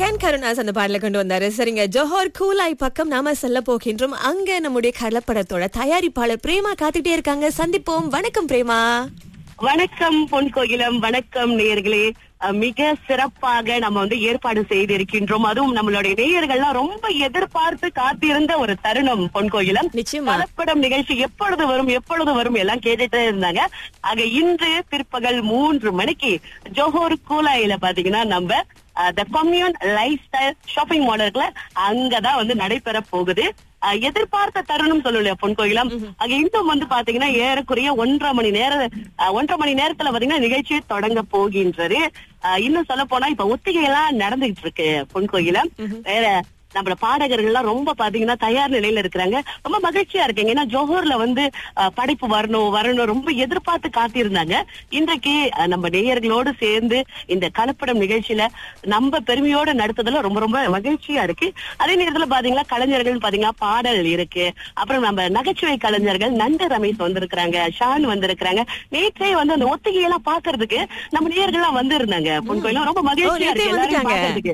Can Karunas அந்த பாடல கொண்டு வந்தாரு சரிங்க ஜோஹர் கூலாய் பக்கம் நாம செல்ல போகின்றோம் அங்க நம்முடைய கலப்படத்தோட தயாரிப்பாளர் பிரேமா காத்துட்டே இருக்காங்க சந்திப்போம் வணக்கம் பிரேமா வணக்கம் பொன் கோகிலம் வணக்கம் நேயர்களே அஹ் மிக சிறப்பாக நம்ம வந்து ஏற்பாடு செய்திருக்கின்றோம் அதுவும் நம்மளுடைய நேயர்கள்லாம் ரொம்ப எதிர்பார்த்து காத்திருந்த ஒரு தருணம் பொன் கோகிலம் நிச்சயமா கலப்படம் நிகழ்ச்சி எப்பொழுது வரும் எப்பொழுது வரும் எல்லாம் கேட்டுட்டே இருந்தாங்க ஆக இன்று பிற்பகல் மூன்று மணிக்கு ஜோஹர் கூலாயில பாத்தீங்கன்னா நம்ம the commune lifestyle shopping மாடல்ல அங்கதான் வந்து நடைபெற போகுது அஹ், எதிர்பார்த்த தருணம் சொல்லலையா பொன் கோயிலம் அங்க இன்னும் வந்து பாத்தீங்கன்னா ஏறக்குறைய ஒன்றரை மணி நேரம் அஹ், ஒன்றரை மணி நேரத்துல பாத்தீங்கன்னா நிகழ்ச்சி தொடங்க போகின்றது அஹ், இன்னும் சொல்ல போனா இப்ப ஒத்திகை எல்லாம் நடந்துகிட்டு இருக்கு பொன் கோயிலம் வேற நம்மள பாடகர்கள்லாம் ரொம்ப பாத்தீங்கன்னா தயார் நிலையில இருக்கிறாங்க ரொம்ப மகிழ்ச்சியா இருக்குங்க ஏன்னா ஜோஹர்ல வந்து அஹ், படைப்பு வரணும் வரணும் ரொம்ப எதிர்பார்த்து காத்திருந்தாங்க இன்றைக்கு அஹ், நம்ம நேயர்களோடு சேர்ந்து இந்த கலப்படம் நிகழ்ச்சியில நம்ம பெருமையோட நடத்துறதுல ரொம்ப ரொம்ப மகிழ்ச்சியா இருக்கு அதே நேரத்துல பாத்தீங்கன்னா கலைஞர்கள் பாத்தீங்கன்னா பாடல் இருக்கு அப்புறம் நம்ம நகைச்சுவை கலைஞர்கள் நந்த ரமேஷ் வந்திருக்கிறாங்க ஷான் வந்திருக்கிறாங்க நேற்றே வந்து அந்த ஒத்திகையெல்லாம் பாக்குறதுக்கு நம்ம நேயர்கள்லாம் வந்திருந்தாங்க பொன் கோயிலும் ரொம்ப மகிழ்ச்சியா நேத்தே இருக்கு எல்லாரையும் வந்துட்டாங்க. பாக்குறதுக்கு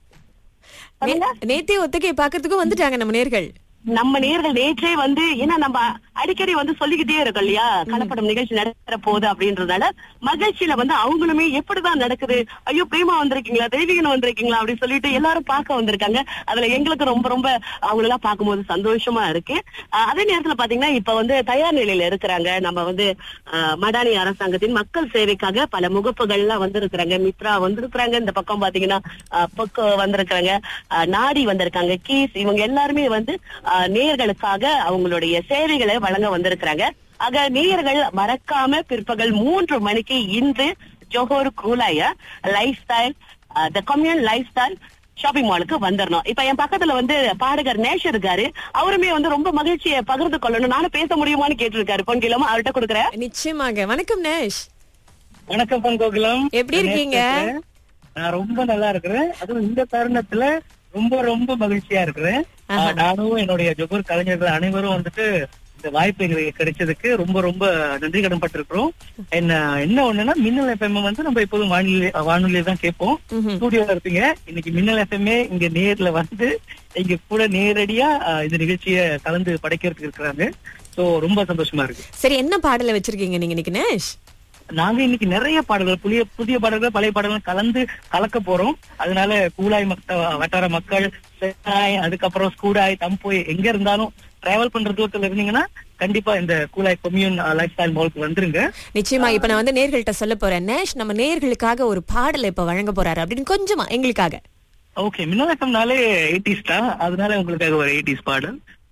சொல்லுங்க. நேத்தே ஒத்திகை பாக்குறதுக்கும் வந்துட்டாங்க நம்ம நேர்கள் நம்ம நேர்கள் நேற்றே வந்து ஏன்னா நம்ம அடிக்கடி வந்து சொல்லிக்கிட்டே இருக்கோம் இல்லையா கலப்படம் நிகழ்ச்சி நடக்கிற போகுது அப்படின்றதால மகிழ்ச்சியில வந்து அவங்களுமே எப்படிதான் நடக்குது ஐயோ பிரேமா வந்திருக்கீங்களா தெய்வீகன் வந்திருக்கீங்களா அப்படின்னு சொல்லிட்டு எல்லாரும் பார்க்க வந்திருக்காங்க அதுல எங்களுக்கு ரொம்ப ரொம்ப அவங்களெல்லாம் பார்க்கும்போது சந்தோஷமா இருக்கு அஹ் அதே நேரத்துல பாத்தீங்கன்னா இப்ப வந்து தயார் நிலையில இருக்கிறாங்க நம்ம வந்து அஹ், மடானி அரசாங்கத்தின் மக்கள் சேவைக்காக பல முகப்புகள்லாம் வந்திருக்கிறாங்க மித்ரா வந்திருக்கிறாங்க இந்த பக்கம் பாத்தீங்கன்னா அஹ், பொக்கோ வந்திருக்கிறாங்க அஹ், நாடி வந்திருக்காங்க கீஸ் இவங்க எல்லாருமே வந்து அஹ், நேயர்களுக்காக அவங்களுடைய சேவைகளை வழங்க வந்திருக்கிறாங்க ஆக நேயர்கள் மறக்காம பிற்பகல் மூன்று மணிக்கு இன்று ஜோஹர் கூலாய lifestyle the commune lifestyle shopping மாலுக்கு வந்துடணும் இப்ப என் பக்கத்துல வந்து பாடகர் நேஷ் இருக்காரு அவருமே வந்து ரொம்ப மகிழ்ச்சியை பகிர்ந்து கொள்ளணும் நானும் பேச முடியுமான்னு கேட்டிருக்காரு பொன்கிலமா அவர்கிட்ட கொடுக்குறேன் நிச்சயமாக வணக்கம் நேஷ் வணக்கம் பொன் கோகுலம் எப்படி இருக்கீங்க? நான் ரொம்ப நல்லா இருக்கிறேன் அதுவும் இந்த தருணத்துல ரொம்ப ரொம்ப மகிழ்ச்சியா இருக்கிறேன் ஆஹா. நானும் என்னுடைய ஜொகூர் கலைஞர்கள் அனைவரும் வந்துட்டு இந்த வாய்ப்பு எங்களுக்கு கிடைச்சதுக்கு ரொம்ப ரொம்ப நன்றி கடன் பட்டிருக்கிறோம் என்ன என்ன ஒண்ணுன்னா மின்னல் எஃப்எம் வந்து நம்ம எப்போதும் வானொலி வானொலியில தான் கேட்போம் ம்ஹும். ஸ்டூடியோல இருப்பீங்க இன்னைக்கு மின்னல் எஃப்எம்ஏ இங்க நேர்ல வந்து இங்க கூட நேரடியா அஹ், இந்த நிகழ்ச்சியை கலந்து படைக்கிறதுக்கு இருக்கிறாங்க சோ ரொம்ப சந்தோஷமா இருக்கு சரி என்ன பாடல வச்சிருக்கீங்க நீங்க இன்னைக்கு நேஷ் நாங்க இன்னைக்கு நிறைய பாடல்கள் புதிய புதிய பாடல்கள் பழைய பாடல்கள் கலந்து கலக்க போறோம் அதனால கூலாய் மக்க வட்டார மக்கள் சென்னாய் அதுக்கப்புறம் ஸ்கூடாய் தம்போய் எங்க இருந்தாலும் டிராவல் பண்ற தூரத்துல இருந்தீங்கன்னா கண்டிப்பா இந்த கூலாய் கொம்யூன் லைஃப் ஸ்டைல் மாலுக்கு வந்துருங்க நிச்சயமா இப்ப நான் வந்து நேர்கள்ட்ட சொல்ல போறேன் நேஷ் நம்ம நேர்களுக்காக ஒரு பாடலை இப்ப வழங்க போறாரு அப்படின்னு கொஞ்சமா எங்களுக்காக ஓகே மின்னலக்கம்னாலே எயிட்டிஸ் தான் அதனால உங்களுக்காக ஒரு எயிட்டிஸ் பாடல்